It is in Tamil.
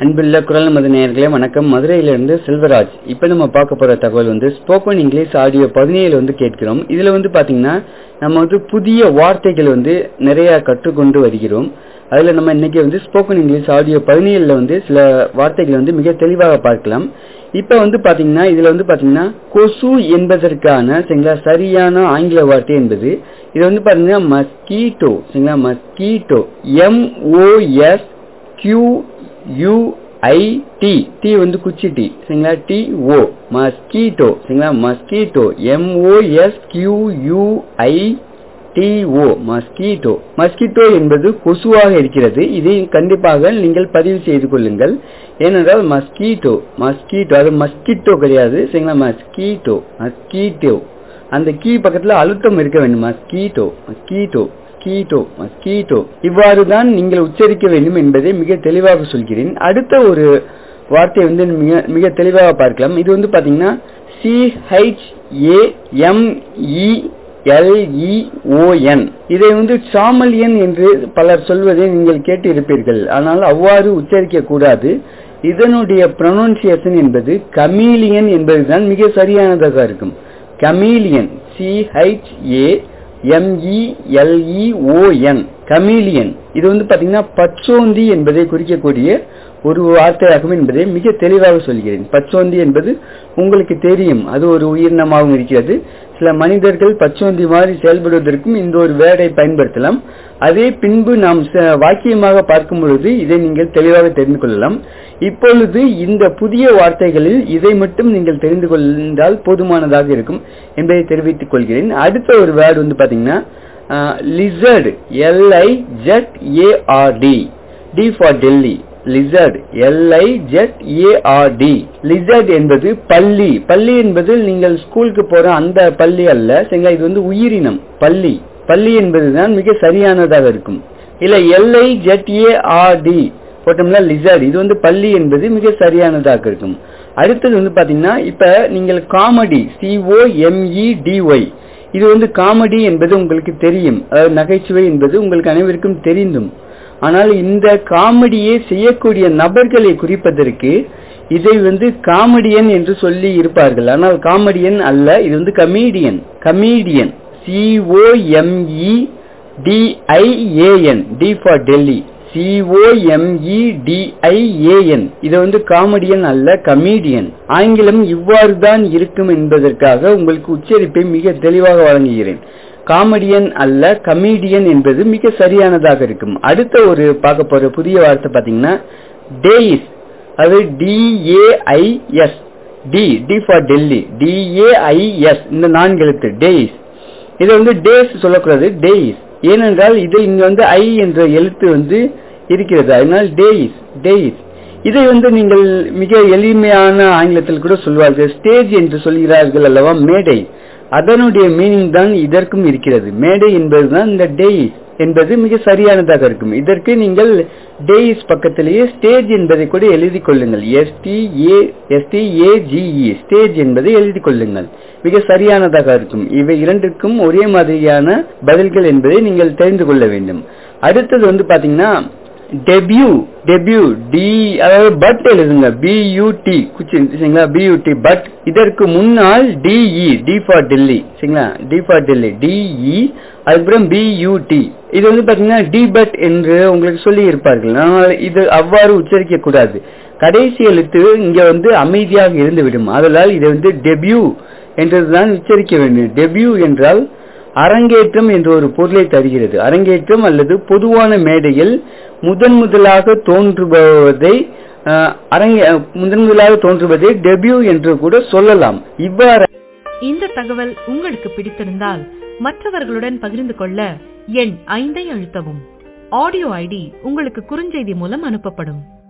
அன்புள்ள குரல் நமது நேயர்களே வணக்கம் மதுரையிலிருந்து செல்வராஜ் இப்ப நம்ம பார்க்க போற தகவல் வந்து ஸ்போக்கன் இங்கிலீஷ் ஆடியோ பதினேழு வந்து கேட்கிறோம் இதுல வந்து பாத்தீங்கன்னா நம்ம வந்து புதிய வார்த்தைகள் வந்து நிறைய கற்றுக்கொண்டு வருகிறோம் அதுல நம்ம இன்னைக்கு வந்து ஸ்போக்கன் இங்கிலீஷ் ஆடியோ பதினேழுல வந்து சில வார்த்தைகள் வந்து மிக தெளிவாக பார்க்கலாம் இப்ப வந்து பாத்தீங்கன்னா இதுல வந்து பாத்தீங்கன்னா கொசு என்பதற்கான சரிங்களா சரியான ஆங்கில வார்த்தை என்பது இது வந்து பாத்தீங்கன்னா மஸ்கீட்டோ சரிங்களா mosquito M O S Q U I T T வந்து குச்சி டி சரிங்களா டி ஓ மஸ்கீட்டோ சரிங்களா mosquito M O S Q U I T O mosquito mosquito என்பது கொசுவாக இருக்கிறது இதை கண்டிப்பாக நீங்கள் பதிவு செய்து கொள்ளுங்கள் ஏனென்றால் மஸ்கீட்டோ மஸ்கீட்டோ அது மஸ்கிட்டோ கிடையாது சரிங்களா மஸ்கீட்டோ மஸ்கீட்டோ அந்த கீ பக்கத்துல அழுத்தம் இருக்க வேண்டும் மஸ்கீட்டோ மஸ்கீட்டோ மஸ்கீட்டோ மஸ்கீட்டோ இவ்வாறு தான் நீங்கள் உச்சரிக்க வேண்டும் என்பதை மிக தெளிவாக சொல்கிறேன் அடுத்த ஒரு வார்த்தை வந்து மிக மிக தெளிவாக பார்க்கலாம் இது வந்து பாத்தீங்கன்னா C H A M E L E O N இதை வந்து சாமலியன் என்று பலர் சொல்வதை நீங்கள் கேட்டு இருப்பீர்கள் ஆனால் அவ்வாறு உச்சரிக்க கூடாது இதனுடைய ப்ரொனன்சியேஷன் என்பது கமீலியன் என்பதுதான் மிக சரியானதாக இருக்கும் கமீலியன் சி ஹெச் ஏ எம்இஎல்இஓஎன் கமீலியன் இது வந்து பாத்தீங்கன்னா பச்சோந்தி என்பதை குறிக்கக்கூடிய ஒரு வார்த்தையாகும் என்பதை மிக தெளிவாக சொல்கிறேன் பச்சோந்தி என்பது உங்களுக்கு தெரியும் அது ஒரு உயிரினமாகவும் இருக்கிறது சில மனிதர்கள் பச்சோந்தி மாதிரி செயல்படுவதற்கும் இந்த ஒரு வேர்டை பயன்படுத்தலாம் அதே பின்பு நாம் வாக்கியமாக பார்க்கும் பொழுது இதை நீங்கள் தெளிவாக தெரிந்து கொள்ளலாம் இப்பொழுது இந்த புதிய வார்த்தைகளில் இதை மட்டும் நீங்கள் தெரிந்து கொண்டால் போதுமானதாக இருக்கும் என்பதை தெரிவித்துக் கொள்கிறேன் அடுத்த ஒரு வேர்டு வந்து பாத்தீங்கன்னா lizard L I Z A R D D for Delhi lizard L I Z A R D lizard என்பது பள்ளி பள்ளி என்பது நீங்கள் ஸ்கூலுக்கு போற அந்த பள்ளி அல்ல சரிங்களா இது வந்து உயிரினம் பள்ளி பள்ளி என்பதுதான் மிக சரியானதாக இருக்கும் இல்ல எல்ஐ ஜெட் ஏஆர்டி போட்டோம்னா லிசர்ட் இது வந்து பள்ளி என்பது மிக சரியானதாக இருக்கும் அடுத்தது வந்து பாத்தீங்கன்னா இப்ப நீங்கள் காமெடி சிஓ எம்இ டிஒய் இது வந்து காமெடி என்பது உங்களுக்கு தெரியும் அதாவது நகைச்சுவை என்பது உங்களுக்கு அனைவருக்கும் தெரிந்தும் ஆனால் இந்த காமெடியை செய்யக்கூடிய நபர்களை குறிப்பதற்கு இதை வந்து காமெடியன் என்று சொல்லி இருப்பார்கள் ஆனால் காமெடியன் அல்ல இது வந்து comedian comedian C O M E டிஐஏஎன் D for Delhi சிஓஎம்இடிஐஏஎன் இது வந்து காமெடியன் அல்ல கமீடியன் ஆங்கிலம் இவ்வாறு தான் இருக்கும் என்பதற்காக உங்களுக்கு உச்சரிப்பை மிக தெளிவாக வழங்குகிறேன் காமெடியன் அல்ல கமீடியன் என்பது மிக சரியானதாக இருக்கும் அடுத்த ஒரு பார்க்க போற புதிய வார்த்தை பாத்தீங்கன்னா டேயிஸ் அது D A I S D D for Delhi D A I S இந்த நான்கு எழுத்து டேயிஸ் இதை வந்து டேஸ் சொல்லக்கூடாது டேயிஸ் ஏனென்றால் இது இங்க வந்து ஐ என்ற எழுத்து வந்து இருக்கிறது அதனால் டேயிஸ் டேயிஸ் இதை வந்து நீங்கள் மிக எளிமையான ஆங்கிலத்தில் கூட சொல்வார்கள் ஸ்டேஜ் என்று சொல்கிறார்கள் அல்லவா மேடை அதனுடைய மீனிங் தான் இதற்கும் இருக்கிறது மேடை என்பதுதான் இந்த டேயிஸ் என்பது மிக சரியானதாக இருக்கும் இதற்கு நீங்கள் டேயிஸ் பக்கத்திலேயே ஸ்டேஜ் என்பதை கூட எழுதி கொள்ளுங்கள் S T A S T A G E stage என்பதை எழுதி கொள்ளுங்கள் மிக சரியானதாக இருக்கும் இவை இரண்டுக்கும் ஒரே மாதிரியான பதில்கள் என்பதை நீங்கள் தெரிந்து கொள்ள வேண்டும் அடுத்தது வந்து பாத்தீங்கன்னா டெபியூ டெபியூ டி அதாவது பட் எழுதுங்க பியூடி சரிங்களா பியூடி பட் இதற்கு முன்னால் டிஇ டி ஃபார் டெல்லி சரிங்களா டி ஃபார் டெல்லி டிஇ அதுக்கப்புறம் பியூடி இது வந்து பாத்தீங்கன்னா டி பட் என்று உங்களுக்கு சொல்லி இருப்பார்கள் ஆனால் இது அவ்வாறு உச்சரிக்க கூடாது கடைசி எழுத்து இங்க வந்து அமைதியாக இருந்து விடும் அதனால் இதை வந்து டெபியூ என்றுதான் உச்சரிக்க வேண்டும் டெபியூ என்றால் அரங்கேற்றம் என்ற ஒரு பொருளை தருகிறது அரங்கேற்றம் அல்லது பொதுவான மேடையில் முதன் முதலாக தோன்றுபவதை அரங்க முதன் முதலாக தோன்றுவதை டெபியூ என்று கூட சொல்லலாம் இவ்வாறு இந்த தகவல் உங்களுக்கு பிடித்திருந்தால் மற்றவர்களுடன் பகிர்ந்து கொள்ள எண் ஐந்தை அழுத்தவும் ஆடியோ ஐடி உங்களுக்கு குறுஞ்செய்தி மூலம் அனுப்பப்படும்